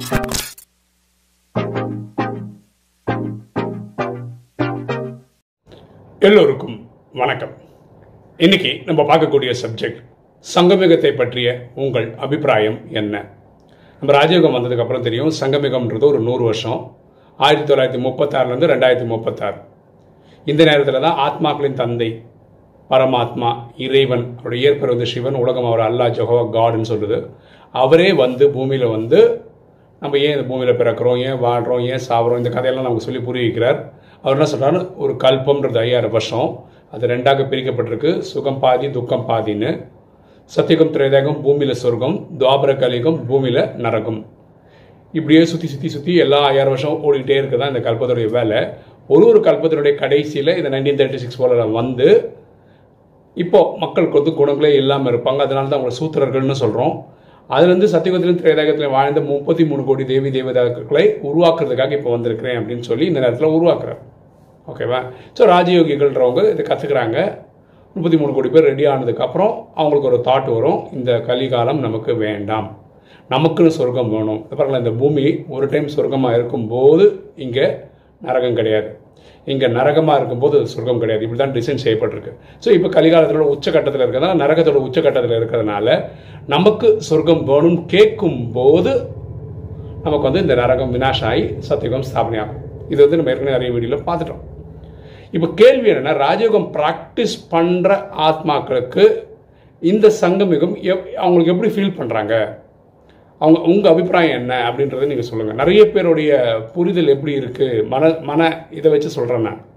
எல்லோருக்கும் வணக்கம் இன்னைக்கு நம்ம பார்க்கக்கூடிய சப்ஜெக்ட் சங்கமிகத்தை பற்றிய உங்கள் அபிப்பிராயம் என்ன நம்ம ராஜயோகம் வந்ததுக்கு அப்புறம் தெரியும் சங்கமிகம்ன்றது ஒரு நூறு வருஷம் ஆயிரத்தி தொள்ளாயிரத்தி முப்பத்தாறுலேருந்து ரெண்டாயிரத்தி முப்பத்தாறு இந்த நேரத்தில் தான் ஆத்மாக்களின் தந்தை பரமாத்மா இறைவன் அவருடைய இயற்பெயர் வந்து சிவன் உலகம் அவர் அல்லா ஜெகோவா காடுன்னு சொல்லுது அவரே வந்து பூமியில் வந்து நம்ம ஏன் இந்த பூமியில் பிறக்கிறோம் ஏன் வாழ்கிறோம் ஏன் சாப்பிட்றோம் இந்த கதையெல்லாம் நமக்கு சொல்லி புரிய வைக்கிறார் அவர் என்ன சொல்கிறாரு ஒரு கல்பம்ன்றது ஐயாயிரம் வருஷம் அது ரெண்டாக பிரிக்கப்பட்டிருக்கு சுகம் பாதி துக்கம் பாதின்னு சத்தியகம் திரேதகம் பூமியில் சொர்க்கம் துவாபர கலிகம் பூமியில் நரகம் இப்படியே சுற்றி சுற்றி சுற்றி எல்லா ஆயிரம் வருஷம் ஓடிக்கிட்டே இருக்குதான் இந்த கல்பத்துடைய வேலை ஒரு ஒரு கல்பத்தினுடைய கடைசியில் இந்த நைன்டீன் தேர்ட்டி சிக்ஸ் போல வந்து இப்போ மக்களுக்கு வந்து குணங்களே இல்லாமல் இருப்பாங்க அதனால தான் அவங்களை சூத்திரர்கள்னு சொல்கிறோம் அதுலேருந்து சத்தியகுத்திலும் திரேதாகத்திலும் வாழ்ந்த முப்பத்தி மூணு கோடி தேவி தேவதாக்களை உருவாக்குறதுக்காக இப்போ வந்திருக்கிறேன் அப்படின்னு சொல்லி இந்த நேரத்தில் உருவாக்குறார் ஓகேவா ஸோ ராஜயோகிகள்ன்றவங்க இதை கற்றுக்குறாங்க முப்பத்தி மூணு கோடி பேர் ரெடி ஆனதுக்கப்புறம் அவங்களுக்கு ஒரு தாட் வரும் இந்த கலிகாலம் நமக்கு வேண்டாம் நமக்குன்னு சொர்க்கம் வேணும் பாருங்களேன் இந்த பூமி ஒரு டைம் சொர்க்கமாக இருக்கும்போது இங்கே நரகம் கிடையாது இங்கே நரகமாக இருக்கும்போது அது சொர்க்கம் கிடையாது இப்படி தான் டிசைன் செய்யப்பட்டிருக்கு ஸோ இப்போ கலிகாலத்தோட உச்சக்கட்டத்தில் இருக்கிறதுனால நரகத்தோட உச்சக்கட்டத்தில் இருக்கிறதுனால நமக்கு சொர்க்கம் வேணும்னு கேட்கும் போது நமக்கு வந்து இந்த நரகம் வினாஷாயி சத்தியகம் ஸ்தாபனை ஆகும் இது வந்து நம்ம ஏற்கனவே நிறைய வீடியோவில் பார்த்துட்டோம் இப்போ கேள்வி என்னன்னா ராஜயோகம் ப்ராக்டிஸ் பண்ணுற ஆத்மாக்களுக்கு இந்த சங்கமிகம் எப் அவங்களுக்கு எப்படி ஃபீல் பண்ணுறாங்க அவங்க உங்கள் அபிப்பிராயம் என்ன அப்படின்றத நீங்கள் சொல்லுங்கள் நிறைய பேருடைய புரிதல் எப்படி இருக்குது மன மன இதை வச்சு சொல்கிறேன் நான்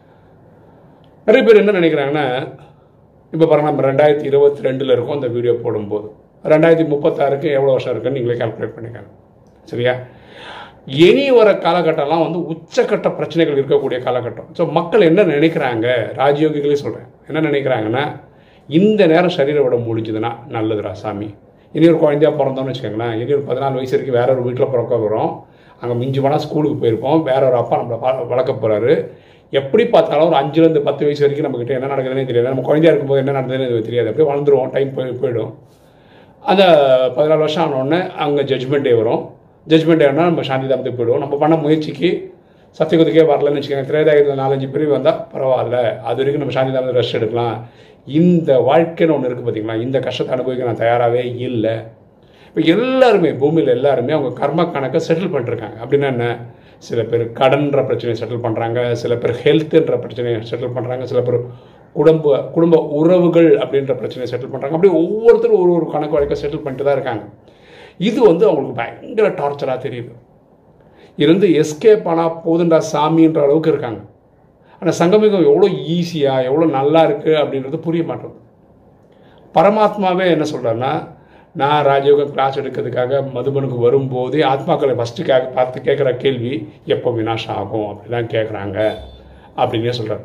நிறைய பேர் என்ன நினைக்கிறாங்கன்னா இப்போ பாருங்க நம்ம ரெண்டாயிரத்தி இருபத்தி ரெண்டில் இருக்கோம் இந்த வீடியோ போடும்போது ரெண்டாயிரத்தி முப்பத்தாறுக்கு எவ்வளோ வருஷம் இருக்குன்னு நீங்களே கால்குலேட் பண்ணிக்கணும் சரியா இனி வர காலகட்டம்லாம் வந்து உச்சக்கட்ட பிரச்சனைகள் இருக்கக்கூடிய காலகட்டம் ஸோ மக்கள் என்ன நினைக்கிறாங்க ராஜயோகிகளே சொல்கிறேன் என்ன நினைக்கிறாங்கன்னா இந்த நேரம் சரீர விட முடிஞ்சதுன்னா நல்லதுடா சாமி இனி ஒரு குழந்தையா பிறந்தோம்னு வச்சுக்கோங்களேன் இனி ஒரு பதினாலு வயசு வரைக்கும் வேற ஒரு வீட்டில் பிறக்க போகிறோம் அங்கே மிஞ்சி போனால் ஸ்கூலுக்கு போயிருப்போம் வேற ஒரு அப்பா நம்மளை வள- வளர்க்க போகிறாரு எப்படி பார்த்தாலும் ஒரு அஞ்சுலேருந்து பத்து வயசு வரைக்கும் நம்மக்கிட்ட என்ன நடக்குதுன்னே தெரியாது நம்ம குழந்தையா இருக்கும்போது என்ன நடந்ததுன்னு எனக்கு தெரியாது அப்படியே வளர்ந்துருவோம் டைம் போய் போயிடும் அந்த பதினாலு வருஷம் ஆனோடனே அங்கே ஜட்ஜ்மெண்ட் டே வரும் ஜட்ஜ்மெண்ட் டேனா நம்ம சாந்தி தாமத்துக்கு போயிடுவோம் நம்ம பண்ண முயற்சிக்கு சத்தியகுதிக்கே வரலன்னு வச்சுக்கோங்க திரேதாயத்தில் நாலஞ்சு பிரிவு வந்தால் பரவாயில்ல அது வரைக்கும் நம்ம சாந்தி தாமத்தை ரெஸ்ட் எடுக்கலாம் இந்த வாழ்க்கைன்னு ஒன்று இருக்குது பார்த்தீங்களா இந்த கஷ்டத்தை அனுபவிக்க நான் தயாராகவே இல்லை இப்போ எல்லாருமே பூமியில் எல்லாருமே அவங்க கர்ம கணக்கை செட்டில் பண்ணிருக்காங்க அப்படின்னா என்ன சில பேர் கடன்ற பிரச்சனையை செட்டில் பண்ணுறாங்க சில பேர் ஹெல்த்துன்ற பிரச்சனையை செட்டில் பண்ணுறாங்க சில பேர் குடும்ப குடும்ப உறவுகள் அப்படின்ற பிரச்சனையை செட்டில் பண்ணுறாங்க அப்படி ஒவ்வொருத்தரும் ஒரு ஒரு கணக்கு வழக்க செட்டில் பண்ணிட்டு தான் இருக்காங்க இது வந்து அவங்களுக்கு பயங்கர டார்ச்சராக தெரியுது இருந்து எஸ்கேப் ஆனால் போதுண்டா சாமின்ற அளவுக்கு இருக்காங்க ஆனால் சங்கமிகம் எவ்வளோ ஈஸியாக எவ்வளோ நல்லா இருக்குது அப்படின்றது புரிய மாட்டேங்குது பரமாத்மாவே என்ன சொல்கிறாருன்னா நான் ராஜயோகம் கிளாஸ் எடுக்கிறதுக்காக மதுபனுக்கு வரும்போதே ஆத்மாக்களை ஃபஸ்ட்டு கே பார்த்து கேட்குற கேள்வி எப்போ வினாசம் ஆகும் அப்படிலாம் கேட்குறாங்க அப்படின்னே சொல்கிறார்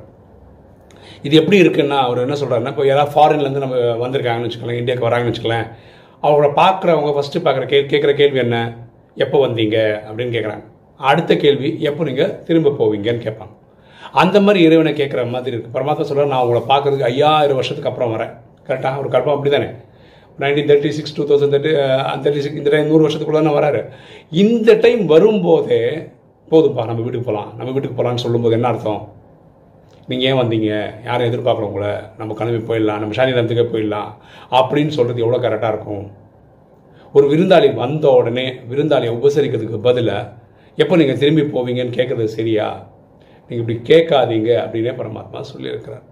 இது எப்படி இருக்குன்னா அவர் என்ன சொல்கிறாருன்னா இப்போ யாராவது ஃபாரின்லேருந்து நம்ம வந்திருக்காங்கன்னு வச்சுக்கலாம் இந்தியாவுக்கு வராங்கன்னு வச்சுக்கலாம் அவங்கள பார்க்குறவங்க ஃபஸ்ட்டு பார்க்குற கே கேட்குற கேள்வி என்ன எப்போ வந்தீங்க அப்படின்னு கேட்குறாங்க அடுத்த கேள்வி எப்போ நீங்கள் திரும்ப போவீங்கன்னு கேட்பாங்க அந்த மாதிரி இறைவனை கேட்குற மாதிரி இருக்குது பரமாத்மா சொல்கிறார் நான் உங்களை பார்க்கறதுக்கு ஐயாயிரம் வருஷத்துக்கு அப்புறம் வரேன் கரெக்டாக ஒரு கல்பம் அப்படி தானே nineteen thirty six two thousand thirty thirty six இந்த டைம் நூறு வருஷத்துக்குள்ள தான் வராரு இந்த டைம் வரும்போதே போதும்ப்பா நம்ம வீட்டுக்கு போகலாம் நம்ம வீட்டுக்கு போகலான்னு சொல்லும்போது என்ன அர்த்தம் நீங்கள் ஏன் வந்தீங்க யாரும் எதிர்பார்க்குறோம் உங்களை நம்ம கிளம்பி போயிடலாம் நம்ம சாநிதானத்துக்கே போயிடலாம் அப்படின்னு சொல்கிறது எவ்வளோ கரெக்டாக இருக்கும் ஒரு விருந்தாளி வந்த உடனே விருந்தாளியை உபசரிக்கிறதுக்கு பதிலாக எப்போ நீங்கள் திரும்பி போவீங்கன்னு கேட்குறது சரியா நீங்கள் இப்படி கேட்காதீங்க அப்படின்னே பரமாத்மா சொல்லியிருக்கிறார்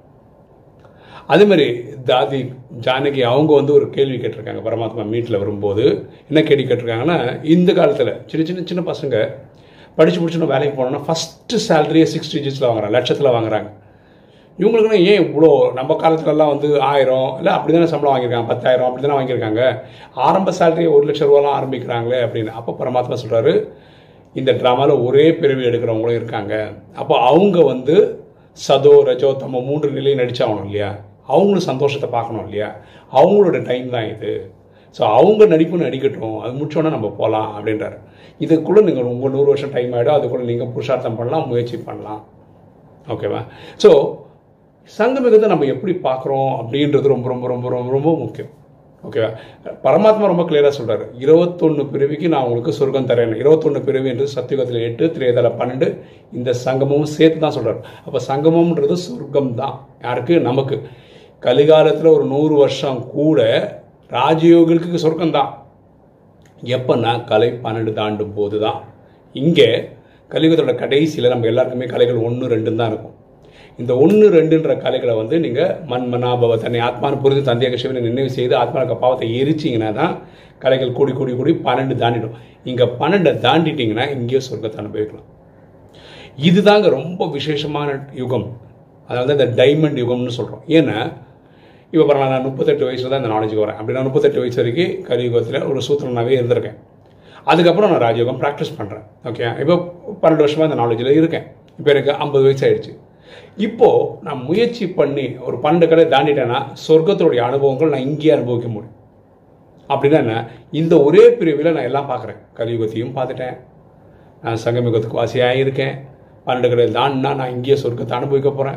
அதே மாதிரி தாதி ஜானகி அவங்க வந்து ஒரு கேள்வி கேட்டிருக்காங்க பரமாத்மா மீட்டில் வரும்போது என்ன கேள்வி கேட்டிருக்காங்கன்னா இந்த காலத்தில் சின்ன சின்ன சின்ன பசங்க படித்து முடிச்சுன்னு வேலைக்கு போனோன்னா ஃபஸ்ட்டு சேலரியை சிக்ஸ் டிஜிட்ஸில் வாங்குறாங்க லட்சத்தில் வாங்குறாங்க இவங்களுக்குன்னா ஏன் இவ்வளோ நம்ம காலத்துலலாம் வந்து ஆயிரம் இல்லை அப்படி தானே சம்பளம் வாங்கியிருக்காங்க பத்தாயிரம் அப்படி தானே வாங்கியிருக்காங்க ஆரம்ப சேலரியை ஒரு லட்ச ரூபாலாம் ஆரம்பிக்கிறாங்களே அப்படின்னு அப்போ பரமாத்மா சொல்கிறாரு இந்த ட்ராமாவில் ஒரே பிறவி எடுக்கிறவங்களும் இருக்காங்க அப்போ அவங்க வந்து சதோ ரஜோ தம்ம மூன்று நிலையும் நடிச்சாகணும் இல்லையா அவங்களும் சந்தோஷத்தை பார்க்கணும் இல்லையா அவங்களோட டைம் தான் இது ஸோ அவங்க நடிப்பு நடிக்கட்டும் அது முடிச்சோன்னே நம்ம போகலாம் அப்படின்றாரு இதுக்குள்ளே நீங்கள் உங்கள் நூறு வருஷம் டைம் ஆகிடும் அதுக்குள்ளே நீங்கள் புருஷார்த்தம் பண்ணலாம் முயற்சி பண்ணலாம் ஓகேவா ஸோ சங்கமிகத்தை நம்ம எப்படி பார்க்குறோம் அப்படின்றது ரொம்ப ரொம்ப ரொம்ப ரொம்ப ரொம்ப முக்கியம் ஓகேவா பரமாத்மா ரொம்ப கிளியராக சொல்றாரு இருபத்தொன்று பிறவிக்கு நான் உங்களுக்கு சொர்க்கம் தரேன் இருபத்தொன்று பிறவி என்று சத்தியுகத்தில் எட்டு திரேதல பன்னெண்டு இந்த சங்கமும் சேர்த்து தான் சொல்றாரு அப்போ சங்கமம்ன்றது சொர்க்கம் தான் யாருக்கு நமக்கு கலிகாலத்தில் ஒரு நூறு வருஷம் கூட ராஜயோகிகளுக்கு சொர்க்கம் தான் எப்போன்னா கலை பன்னெண்டு தாண்டும் போது தான் இங்கே கலியுகத்தோட கடைசியில் நம்ம எல்லாருக்குமே கலைகள் ஒன்று ரெண்டு தான் இருக்கும் இந்த ஒன்று ரெண்டுன்ற கலைகளை வந்து நீங்கள் மண் மனாபவ தன்னை ஆத்மானு புரிந்து தந்தையாக சிவனை நினைவு செய்து ஆத்மாவுக்கு பாவத்தை எரிச்சிங்கன்னா தான் கலைகள் கூடி கூடி கூடி பன்னெண்டு தாண்டிடும் இங்கே பன்னெண்டை தாண்டிட்டிங்கன்னா இங்கேயே சொர்க்கத்தை அனுபவிக்கலாம் இதுதாங்க ரொம்ப விசேஷமான யுகம் அதாவது இந்த டைமண்ட் யுகம்னு சொல்கிறோம் ஏன்னா இப்போ பாருங்க நான் முப்பத்தெட்டு வயசில் தான் இந்த நாலேஜுக்கு வரேன் அப்படின்னா முப்பத்தெட்டு வயசு வரைக்கும் கலியுகத்தில் ஒரு சூத்திரனாகவே இருந்திருக்கேன் அதுக்கப்புறம் நான் ராஜயோகம் ப்ராக்டிஸ் பண்ணுறேன் ஓகே இப்போ பன்னெண்டு வருஷமாக இந்த நாலேஜில் இருக்கேன் இப்போ எனக்கு ஐம்பது வயசு ஆயிடுச்சு இப்போது நான் முயற்சி பண்ணி ஒரு பன்னெண்டு கடை தாண்டிட்டேன்னா சொர்க்கத்தோடைய அனுபவங்கள் நான் இங்கேயே அனுபவிக்க முடியும் அப்படின்னா என்ன இந்த ஒரே பிரிவில் நான் எல்லாம் பார்க்குறேன் கலியுகத்தையும் பார்த்துட்டேன் நான் சங்கமிகத்துக்கு வாசியாக இருக்கேன் பன்னெண்டு கடை தாண்டினா நான் இங்கேயே சொர்க்கத்தை அனுபவிக்க போகிறேன்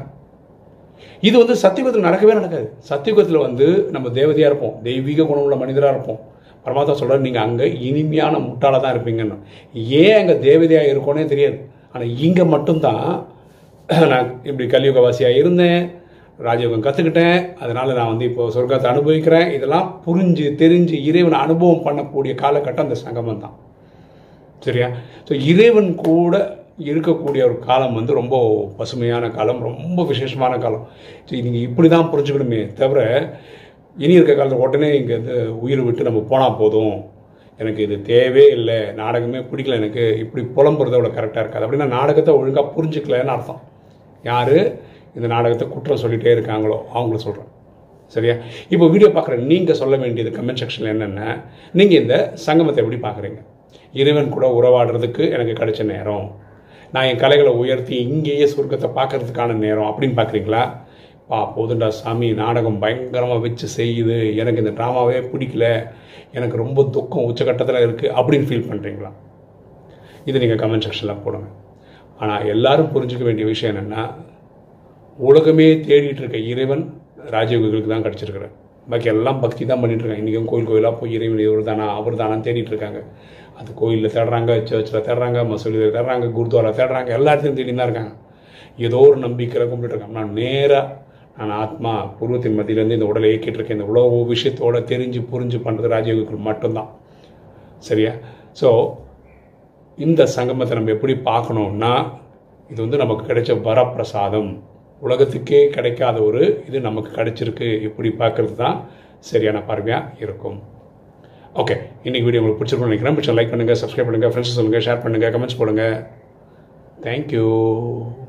இது வந்து சத்தியுகத்தில் நடக்கவே நடக்காது சத்தியுகத்தில் வந்து நம்ம தேவதையாக இருப்போம் தெய்வீக குணமுள்ள மனிதராக இருப்போம் பரமாத்மா சொல்கிறார் நீங்கள் அங்கே இனிமையான முட்டாளாக தான் இருப்பீங்கன்னு ஏன் அங்கே தேவதையாக இருக்கோனே தெரியாது ஆனால் இங்கே மட்டும்தான் நான் இப்படி கலியுகவாசியாக இருந்தேன் ராஜயோகம் கற்றுக்கிட்டேன் அதனால் நான் வந்து இப்போ சொர்க்கத்தை அனுபவிக்கிறேன் இதெல்லாம் புரிஞ்சு தெரிஞ்சு இறைவனை அனுபவம் பண்ணக்கூடிய காலகட்டம் அந்த சங்கமம் தான் சரியா ஸோ இறைவன் கூட இருக்கக்கூடிய ஒரு காலம் வந்து ரொம்ப பசுமையான காலம் ரொம்ப விசேஷமான காலம் ஸோ நீங்கள் இப்படி தான் புரிஞ்சுக்கணுமே தவிர இனி இருக்க காலத்தில் உடனே இங்கே வந்து உயிர் விட்டு நம்ம போனால் போதும் எனக்கு இது தேவையே இல்லை நாடகமே பிடிக்கல எனக்கு இப்படி புலம்புறத அவ்வளோ கரெக்டாக இருக்காது அப்படின்னா நாடகத்தை ஒழுங்காக புரிஞ்சுக்கலன்னு அர்த்தம் யார் இந்த நாடகத்தை குற்றம் சொல்லிகிட்டே இருக்காங்களோ அவங்கள சொல்கிறேன் சரியா இப்போ வீடியோ பார்க்குற நீங்கள் சொல்ல வேண்டியது கமெண்ட் செக்ஷனில் என்னென்ன நீங்கள் இந்த சங்கமத்தை எப்படி பார்க்குறீங்க இறைவன் கூட உறவாடுறதுக்கு எனக்கு கிடைச்ச நேரம் நான் என் கலைகளை உயர்த்தி இங்கேயே சுருக்கத்தை பார்க்கறதுக்கான நேரம் அப்படின்னு பார்க்குறீங்களா பா போதுண்டா சாமி நாடகம் பயங்கரமாக வச்சு செய்யுது எனக்கு இந்த ட்ராமாவே பிடிக்கல எனக்கு ரொம்ப துக்கம் உச்சக்கட்டத்தில் இருக்குது அப்படின்னு ஃபீல் பண்ணுறீங்களா இது நீங்கள் கமெண்ட் செக்ஷனில் போடுங்க ஆனால் எல்லாரும் புரிஞ்சுக்க வேண்டிய விஷயம் என்னென்னா உலகமே தேடிட்டு இருக்க இறைவன் ராஜயோகிகளுக்கு தான் கிடச்சிருக்கிறார் பாக்கி எல்லாம் பக்தி தான் பண்ணிட்டு இருக்காங்க இன்றைக்கும் கோயில் கோயிலாக போய் இறைவன் இவர் தானா அவர் தானான்னு தேடிட்டு இருக்காங்க அது கோயிலில் தேடுறாங்க சர்ச்சில் தேடுறாங்க மசூதியில் தேடுறாங்க குருத்வாரா தேடுறாங்க எல்லா இடத்துலையும் தேடி தான் இருக்காங்க ஏதோ ஒரு நம்பிக்கையில் கும்பிட்டு இருக்காங்க நான் நேராக நான் ஆத்மா பூர்வத்தின் மத்தியிலேருந்து இந்த உடலை இயக்கிட்டு இருக்கேன் இந்த உலக விஷயத்தோட தெரிஞ்சு புரிஞ்சு பண்ணுறது ராஜயோகிகள் மட்டும்தான் சரியா ஸோ இந்த சங்கமத்தை நம்ம எப்படி பார்க்கணுன்னா இது வந்து நமக்கு கிடைச்ச வரப்பிரசாதம் உலகத்துக்கே கிடைக்காத ஒரு இது நமக்கு கிடைச்சிருக்கு இப்படி பார்க்கறது தான் சரியான பார்வையாக இருக்கும் ஓகே இன்னைக்கு வீடியோ உங்களுக்கு பிடிச்சிருக்கோம் நினைக்கிறேன் பிடிச்ச லைக் பண்ணுங்கள் சப்ஸ்கிரைப் பண்ணுங்கள் ஃப்ரெண்ட்ஸ் சொல்லுங்கள் ஷேர் பண்ணுங்கள் கமெண்ட்ஸ் போடுங்க தேங்க்யூ